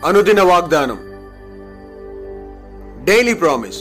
అనుదిన వాగ్దానం daily promise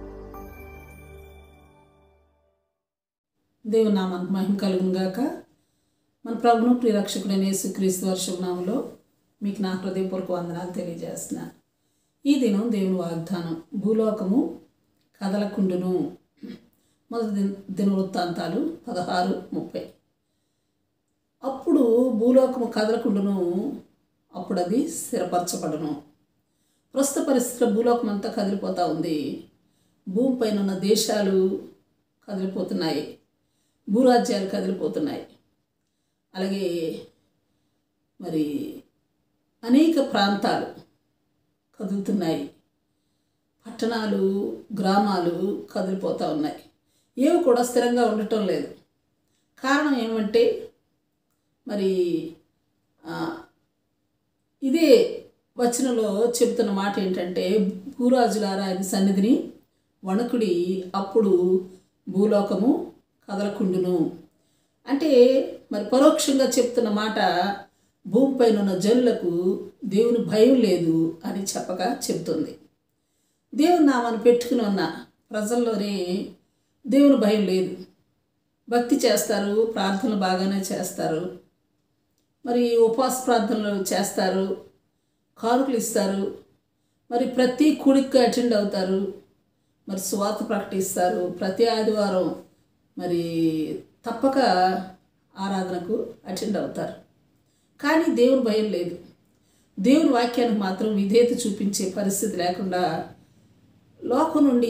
దేవుని నామానికి మహిమ కలుగును గాక మన ప్రభును ప్రియరక్షకుడైన యేసుక్రీస్తు వర్షనామంలో మీకు నా హృదయపూర్వక వందనాలు తెలియజేస్తున్నాను ఈ దినం దేవుని వాగ్దానం భూలోకము కదలకుండును మొదటి దిన దినవృత్తాంతాలు పదహారు ముప్పై అప్పుడు భూలోకము కదలకుండును అప్పుడు అది స్థిరపరచబడును ప్రస్తుత పరిస్థితిలో భూలోకం అంతా కదిలిపోతూ ఉంది భూమిపైన ఉన్న దేశాలు కదిలిపోతున్నాయి భూరాజ్యాలు కదిలిపోతున్నాయి అలాగే మరి అనేక ప్రాంతాలు కదులుతున్నాయి పట్టణాలు గ్రామాలు కదిలిపోతూ ఉన్నాయి ఏవి కూడా స్థిరంగా ఉండటం లేదు కారణం ఏమంటే మరి ఆ, ఇదే వచనంలో చెబుతున్న మాట ఏంటంటే భూరాజులారా ఆయన సన్నిధిని వణకుడి అప్పుడు భూలోకము కదలకుండును అంటే మరి పరోక్షంగా చెప్తున్న మాట భూమిపైన ఉన్న జనులకు దేవుని భయం లేదు అని చెప్పగా చెబుతుంది దేవుని నామాన్ని పెట్టుకుని ఉన్న ప్రజల్లోనే దేవుని భయం లేదు భక్తి చేస్తారు ప్రార్థనలు బాగానే చేస్తారు మరి ఉపవాస ప్రార్థనలు చేస్తారు కానుకలు ఇస్తారు మరి ప్రతి కూడికి అటెండ్ అవుతారు మరి స్వాత ప్రకటిస్తారు ప్రతి ఆదివారం మరి తప్పక ఆరాధనకు అటెండ్ అవుతారు కానీ దేవుని భయం లేదు దేవుని వాక్యానికి మాత్రం విధేయత చూపించే పరిస్థితి లేకుండా లోకం నుండి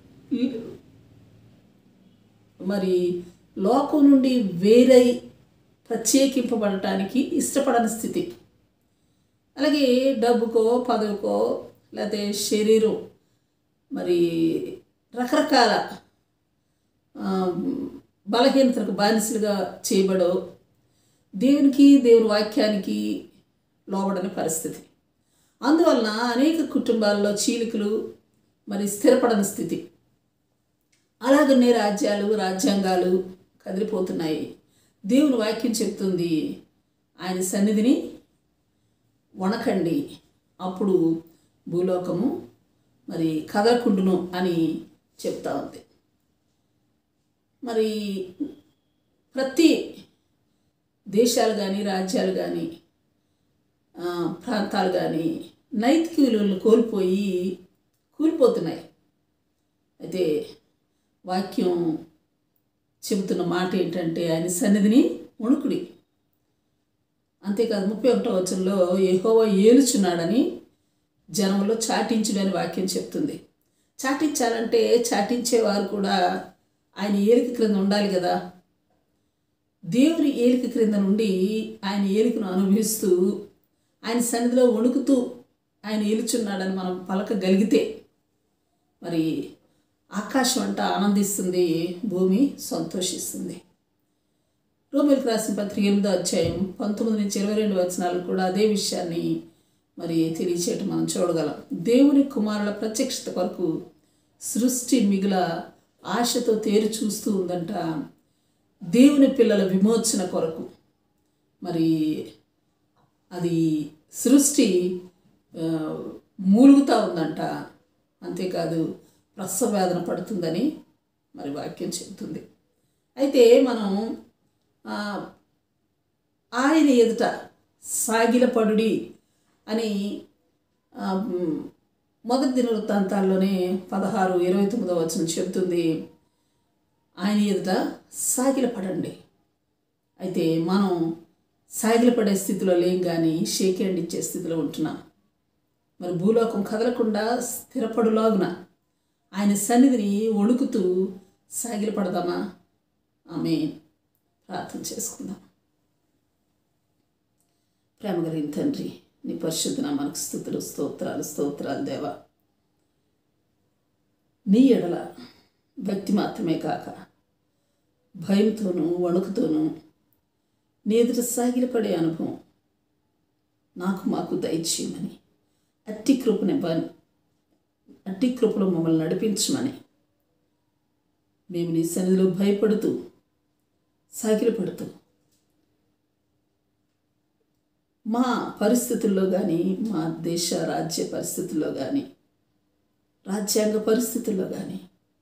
మరి లోకం నుండి వేరై ప్రత్యేకింపబడటానికి ఇష్టపడని స్థితి అలాగే డబ్బుకో పదవికో లేకపోతే శరీరం మరి రకరకాల ఆ, బలహీనతలకు బానిసలుగా చేయబడో దేవునికి దేవుని వాక్యానికి లోబడని పరిస్థితి అందువలన అనేక కుటుంబాల్లో చీలికలు మరి స్థిరపడని స్థితి అలాగనే రాజ్యాలు రాజ్యాంగాలు కదిలిపోతున్నాయి దేవుని వాక్యం చెప్తుంది ఆయన సన్నిధిని వణకండి అప్పుడు భూలోకము మరి కదలకుండును అని చెప్తా ఉంది మరి ప్రతి దేశాలు కానీ రాజ్యాలు కానీ ఆ, ప్రాంతాలు కానీ నైతిక విలువలను కోల్పోయి కూలిపోతున్నాయి అయితే వాక్యం చెబుతున్న మాట ఏంటంటే ఆయన సన్నిధిని వణుకుడి అంతేకాదు ముప్పై ఒకటో వచనంలో యెహోవా ఏలుచున్నాడని జనంలో చాటించుడని వాక్యం చెప్తుంది చాటించాలంటే చాటించేవారు కూడా ఆయన ఏలిక క్రింద ఉండాలి కదా దేవుని ఏలిక క్రింద నుండి ఆయన ఏలికను అనుభవిస్తూ ఆయన సన్నిధిలో వణుకుతూ ఆయన ఏలుచున్నాడని మనం పలకగలిగితే మరి ఆకాశం అంట ఆనందిస్తుంది భూమి సంతోషిస్తుంది రోమిలకు రాసిన పత్రిక ఎనిమిదో అధ్యాయం పంతొమ్మిది నుంచి ఇరవై రెండు వచనాలు కూడా అదే విషయాన్ని మరి తెలియచేయటం మనం చూడగలం దేవుని కుమారుల ప్రత్యక్షత కొరకు సృష్టి మిగుల ఆశతో తేరు చూస్తూ ఉందంట దేవుని పిల్లల విమోచన కొరకు మరి అది సృష్టి ఆ, మూలుగుతూ ఉందంట అంతేకాదు ప్రసవ వేదన పడుతుందని మరి వాక్యం చెబుతుంది అయితే మనం ఆ, ఆయన ఎదుట సాగిలపడుడి అని ఆ, మ్, మొదటి దిన వృత్తాంతాల్లోనే పదహారు ఇరవై తొమ్మిదో వచనం చెబుతుంది ఆయన ఎదుట సాగిలపడండి అయితే మనం సాగిలపడే స్థితిలో లేం కానీ షేక్ హ్యాండ్ ఇచ్చే స్థితిలో ఉంటున్నాం మరి భూలోకం కదలకుండా స్థిరపడులాగున ఆయన సన్నిధిని వణుకుతూ సాగిలపడదామా ఆమె ప్రార్థన చేసుకుందాం ప్రేమ కలిగిన తండ్రి నీ పరిశుద్ధ నామానికి స్థుతులు స్తోత్రాలు స్తోత్రాలు దేవా నీ ఎడల భక్తి మాత్రమే కాక భయంతోనూ వణుకుతోనూ నీ ఎదుట సాగిలపడే అనుభవం నాకు మాకు దయచేయమని అట్టి కృపనివ్వని అట్టి కృపలో మమ్మల్ని నడిపించమని మేము నీ సన్నిధిలో భయపడుతూ సాగిలపడుతూ మా పరిస్థితుల్లో కానీ మా దేశ రాజ్య పరిస్థితుల్లో కానీ రాజ్యాంగ పరిస్థితుల్లో కానీ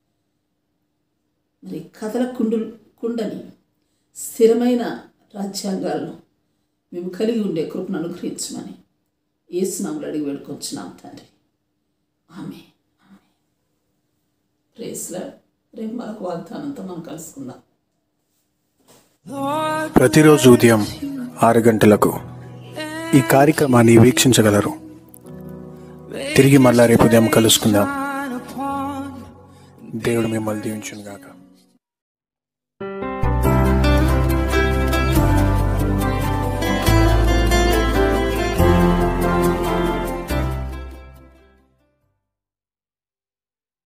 మరి కథల కుండు కుండని స్థిరమైన రాజ్యాంగాలను మేము కలిగి ఉండే కృపను అనుగ్రహించమని ఏసునాములు అడిగి వేడుకొచ్చున్నాం తండ్రి ఆమె ఆమె ప్రేస్లా రేపు మరొక వాగ్దానంతో మనం కలుసుకుందాం ప్రతిరోజు ఉదయం ఆరు గంటలకు ఈ కార్యక్రమాన్ని వీక్షించగలరు తిరిగి మళ్ళా రేపు ఉదయం కలుసుకుందాం దేవుడు మిమ్మల్ని దీవించును గాక